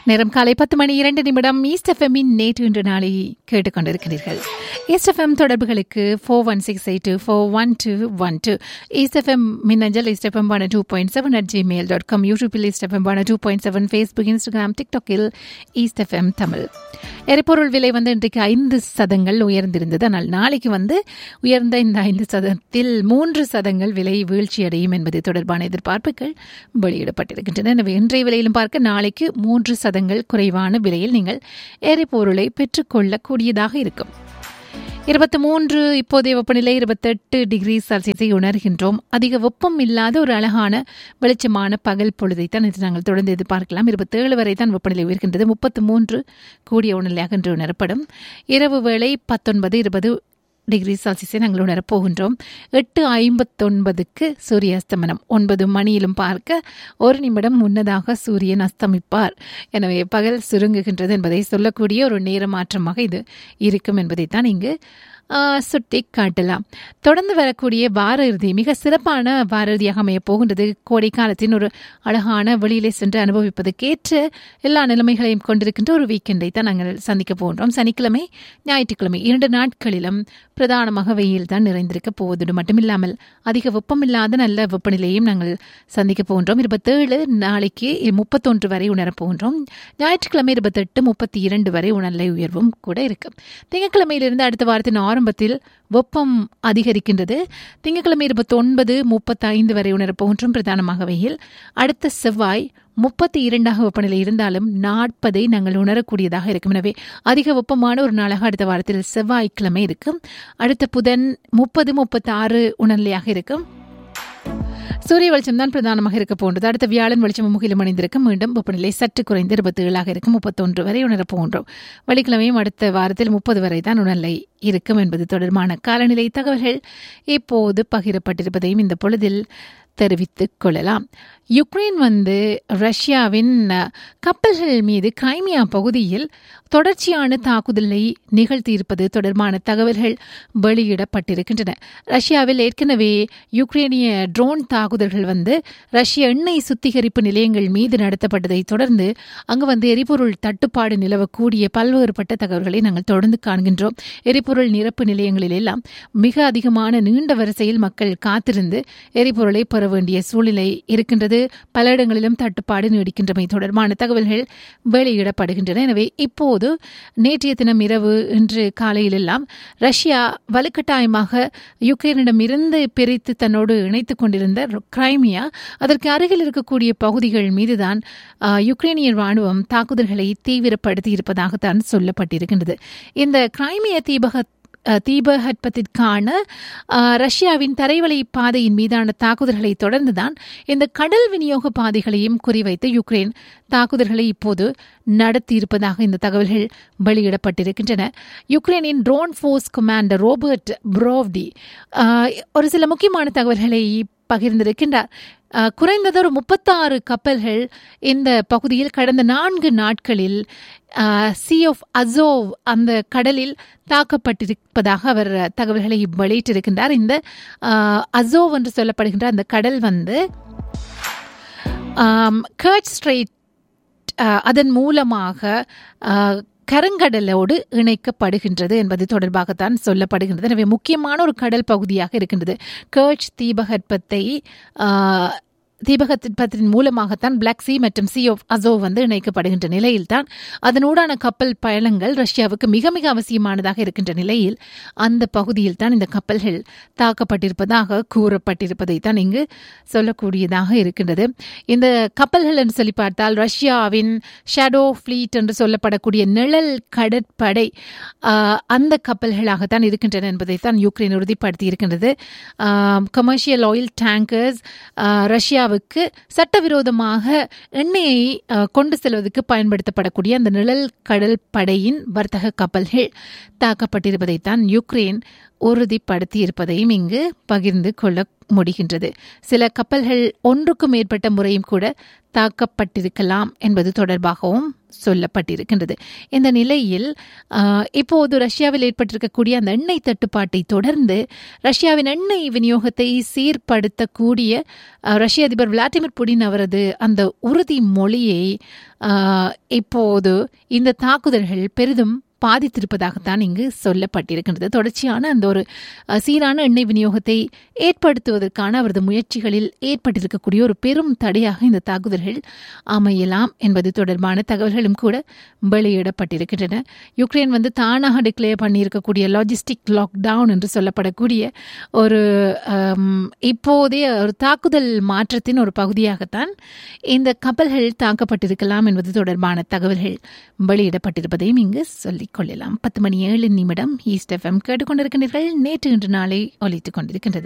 நேரம் காலை பத்து மணி இரண்டு நிமிடம் ஈஸ்ட் எஃப்எம்மின் நேற்று இன்று நாளை கேட்டுக்கொண்டிருக்கிறீர்கள் ஈஸ்ட் எஃப்எம் தொடர்புகளுக்கு four one six eight two four one two one two East FM மின்னஞ்சல் ஈஸ்ட் எஃப்எம் பான two point seven at Gmail dot com யூடியூப்பில் ஈஸ்ட் எஃப்எம் பான two point seven Facebook Instagram டிக்டாக்கில் ஈஸ்ட் எஃப்எம் தமிழ் எரிபொருள் விலை வந்து இன்றைக்கு ஐந்து சதங்கள் உயர்ந்திருந்தது ஆனால் நாளைக்கு வந்து உயர்ந்த இந்த ஐந்து சதத்தில் மூன்று சதங்கள் விலை வீழ்ச்சி அடையும் என்பது தொடர்பான எதிர்பார்ப்புகள் வெளியிடப்பட்டிருக்கின்றன எனவே இன்றைய விலையிலும் பார்க்க நாளைக்கு மூன்று சதங்கள் குறைவான விலையில் நீங்கள் எரிபொருளை பெற்றுக்கொள்ளக்கூடியதாக இருக்கும் இருபத்தி மூன்று இப்போதைய வெப்பநிலை இருபத்தெட்டு டிகிரி செல்சியஸை உணர்கின்றோம் அதிக வெப்பம் இல்லாத ஒரு அழகான வெளிச்சமான பகல் பொழுதைத்தான் இது நாங்கள் தொடர்ந்து எதிர்பார்க்கலாம் இருபத்தேழு வரை தான் வெப்பநிலை உயர்கின்றது முப்பத்து மூன்று கூடிய உணர்நிலையாக இன்று உணரப்படும் இரவு வேளை பத்தொன்பது இருபது டிகிரி செல்சியஸை நாங்கள் உணரப் போகின்றோம் எட்டு ஐம்பத்தொன்பதுக்கு சூரிய அஸ்தமனம் ஒன்பது மணியிலும் பார்க்க ஒரு நிமிடம் முன்னதாக சூரியன் அஸ்தமிப்பார் எனவே பகல் சுருங்குகின்றது என்பதை சொல்லக்கூடிய ஒரு நேர மாற்றமாக இது இருக்கும் என்பதைத்தான் இங்கு சுட்டி காட்டலாம் தொடர்ந்து வரக்கூடிய வார இறுதி மிக சிறப்பான வார இறுதியாக அமைய போகின்றது கோடை காலத்தின் ஒரு அழகான வெளியிலே சென்று அனுபவிப்பதற்கேற்ற எல்லா நிலைமைகளையும் கொண்டிருக்கின்ற ஒரு வீக்கெண்டை தான் நாங்கள் சந்திக்க போகின்றோம் சனிக்கிழமை ஞாயிற்றுக்கிழமை இரண்டு நாட்களிலும் பிரதானமாக வெயில் தான் நிறைந்திருக்க போவதோடு மட்டுமில்லாமல் அதிக வெப்பமில்லாத நல்ல வெப்பநிலையும் நாங்கள் சந்திக்க போகின்றோம் இருபத்தேழு நாளைக்கு முப்பத்தொன்று வரை உணரப் போகின்றோம் ஞாயிற்றுக்கிழமை இருபத்தெட்டு முப்பத்தி இரண்டு வரை உணர்நிலை உயர்வும் கூட இருக்கும் திங்கட்கிழமையிலிருந்து அடுத்த வாரத்தின் ஆரம்பத்தில் வெப்பம் அதிகரிக்கின்றது திங்கட்கிழமை இருபத்தி ஒன்பது முப்பத்தி ஐந்து வரை உணரப்போன்றும் பிரதானமாக வெயில் அடுத்த செவ்வாய் முப்பத்தி இரண்டாக வெப்பநிலை இருந்தாலும் நாற்பதை நாங்கள் உணரக்கூடியதாக இருக்கும் எனவே அதிக வெப்பமான ஒரு நாளாக அடுத்த வாரத்தில் செவ்வாய்க்கிழமை இருக்கும் அடுத்த புதன் முப்பது முப்பத்தி ஆறு உணர்நிலையாக இருக்கும் சூரிய வெளிச்சம் தான் பிரதானமாக இருக்க போன்றது அடுத்த வியாழன் வெளிச்சம் முகிலும் அணிந்திருக்கும் மீண்டும் வெப்பநிலை சற்று குறைந்து இருபத்தி ஏழாக இருக்கும் முப்பத்தொன்று வரை உணரப் போகின்றோம் வெள்ளிக்கிழமையும் அடுத்த வாரத்தில் முப்பது வரை தான் உணர்நிலை இருக்கும் என்பது தொடர்பான காலநிலை தகவல்கள் இப்போது பகிரப்பட்டிருப்பதையும் இந்த பொழுதில் தெரிவித்துக் கொள்ளலாம் யுக்ரைன் வந்து ரஷ்யாவின் கப்பல்கள் மீது கிரைமியா பகுதியில் தொடர்ச்சியான தாக்குதலை நிகழ்த்தியிருப்பது தொடர்பான தகவல்கள் வெளியிடப்பட்டிருக்கின்றன ரஷ்யாவில் ஏற்கனவே யுக்ரைனிய ட்ரோன் தாக்குதல்கள் வந்து ரஷ்ய எண்ணெய் சுத்திகரிப்பு நிலையங்கள் மீது நடத்தப்பட்டதை தொடர்ந்து அங்கு வந்து எரிபொருள் தட்டுப்பாடு நிலவக்கூடிய பல்வேறுபட்ட தகவல்களை நாங்கள் தொடர்ந்து காண்கின்றோம் எரிபொருள் நிரப்பு நிலையங்களில் எல்லாம் மிக அதிகமான நீண்ட வரிசையில் மக்கள் காத்திருந்து எரிபொருளை பெற வேண்டிய சூழ்நிலை இருக்கின்றது பல இடங்களிலும் தட்டுப்பாடு நீடிக்கின்றமை தொடர்பான தகவல்கள் வெளியிடப்படுகின்றன எனவே இப்போது நேற்றைய தினம் இரவு இன்று காலையிலெல்லாம் ரஷ்யா வலுக்கட்டாயமாக யுக்ரைனிடம் இருந்து பிரித்து தன்னோடு இணைத்துக் கொண்டிருந்த கிரைமியா அதற்கு அருகில் இருக்கக்கூடிய பகுதிகள் மீதுதான் யுக்ரைனிய ராணுவம் தாக்குதல்களை தீவிரப்படுத்தி இருப்பதாகத்தான் சொல்லப்பட்டிருக்கின்றது இந்த கிரைமிய தீபக தீபகற்பத்திற்கான ரஷ்யாவின் தரைவழி பாதையின் மீதான தாக்குதல்களை தொடர்ந்துதான் இந்த கடல் விநியோக பாதைகளையும் குறிவைத்து யுக்ரைன் தாக்குதல்களை இப்போது நடத்தியிருப்பதாக இந்த தகவல்கள் வெளியிடப்பட்டிருக்கின்றன யுக்ரைனின் drone force commander Robert Brovdi ஒரு சில முக்கியமான தகவல்களை பகிர்ந்திருக்கின்றார் குறைந்தது ஒரு முப்பத்தாறு கப்பல்கள் இந்த பகுதியில் கடந்த நான்கு நாட்களில் சி ஆஃப் அசோவ் அந்த கடலில் தாக்கப்பட்டிருப்பதாக அவர் தகவல்களை வெளியிட்டிருக்கின்றார் இந்த அசோவ் என்று சொல்லப்படுகின்ற அந்த கடல் வந்து கர்ட் ஸ்ட்ரெயிட் அதன் மூலமாக கருங்கடலோடு இணைக்கப்படுகின்றது என்பது தொடர்பாகத்தான் சொல்லப்படுகின்றது எனவே முக்கியமான ஒரு கடல் பகுதியாக இருக்கின்றது கர்ச் தீபகற்பத்தை தீபகற்பத்தின் மூலமாகத்தான் பிளாக் சி மற்றும் சி ஆஃப் அசோ வந்து இணைக்கப்படுகின்ற நிலையில்தான் அதனூடான கப்பல் பயணங்கள் ரஷ்யாவுக்கு மிக மிக அவசியமானதாக இருக்கின்ற நிலையில் அந்த பகுதியில் தான் இந்த கப்பல்கள் தாக்கப்பட்டிருப்பதாக கூறப்பட்டிருப்பதை தான் இங்கு சொல்லக்கூடியதாக இருக்கின்றது இந்த கப்பல்கள் என்று சொல்லி பார்த்தால் ரஷ்யாவின் ஷேடோ ஃபிளீட் என்று சொல்லப்படக்கூடிய நிழல் கடற்படை அந்த கப்பல்களாகத்தான் இருக்கின்றன என்பதைத்தான் யுக்ரைன் உறுதிப்படுத்தி இருக்கின்றது கமர்ஷியல் ஆயில் டேங்கர்ஸ் ரஷ்யா இந்தியாவுக்கு சட்டவிரோதமாக எண்ணெயை கொண்டு செல்வதற்கு பயன்படுத்தப்படக்கூடிய அந்த நிழல் கடல் படையின் வர்த்தக கப்பல்கள் தாக்கப்பட்டிருப்பதைத்தான் யுக்ரைன் உறுதிப்படுத்தி இருப்பதையும் இங்கு பகிர்ந்து கொள்ள முடிகின்றது சில கப்பல்கள் ஒன்றுக்கும் மேற்பட்ட முறையும் கூட தாக்கப்பட்டிருக்கலாம் என்பது தொடர்பாகவும் சொல்லப்பட்டிருக்கின்றது இந்த நிலையில் ஆஹ், இப்போது ரஷ்யாவில் ஏற்பட்டிருக்கக்கூடிய அந்த எண்ணெய் தட்டுப்பாட்டை தொடர்ந்து ரஷ்யாவின் எண்ணெய் விநியோகத்தை சீர்படுத்தக்கூடிய ஆஹ், ரஷ்ய அதிபர் விளாடிமிர் புடின் அவரது அந்த உறுதிமொழியை ஆஹ், இப்போது இந்த தாக்குதல்கள் பெரிதும் பாதித்திருப்பதாகத்தான் இங்கு சொல்லப்பட்டிருக்கின்றது தொடர்ச்சியான அந்த ஒரு அஹ், சீரான எண்ணெய் விநியோகத்தை ஏற்படுத்துவதற்கான அவரது முயற்சிகளில் ஏற்பட்டிருக்கக்கூடிய ஒரு பெரும் தடையாக இந்த தாக்குதல்கள் அமையலாம் என்பது தொடர்பான தகவல்களும் கூட வெளியிடப்பட்டிருக்கின்றன யுக்ரைன் வந்து தானாக டிக்ளேர் பண்ணியிருக்கக்கூடிய லாஜிஸ்டிக் லாக்டவுன் என்று சொல்லப்படக்கூடிய ஒரு அம், இப்போதைய ஒரு தாக்குதல் மாற்றத்தின் ஒரு பகுதியாகத்தான் இந்த கப்பல்கள் தாக்கப்பட்டிருக்கலாம் என்பது தொடர்பான தகவல்கள் வெளியிடப்பட்டிருப்பதையும் இங்கு சொல்லிக் கொள்ளலாம் பத்து மணி ஏழு நிமிடம் ஈஸ்ட் எஃப்எம் கேட்டுக்கொண்டிருக்கின்றீர்கள் நேற்று இன்று நாளை ஒலித்துக் கொண்டிருக்கின்றது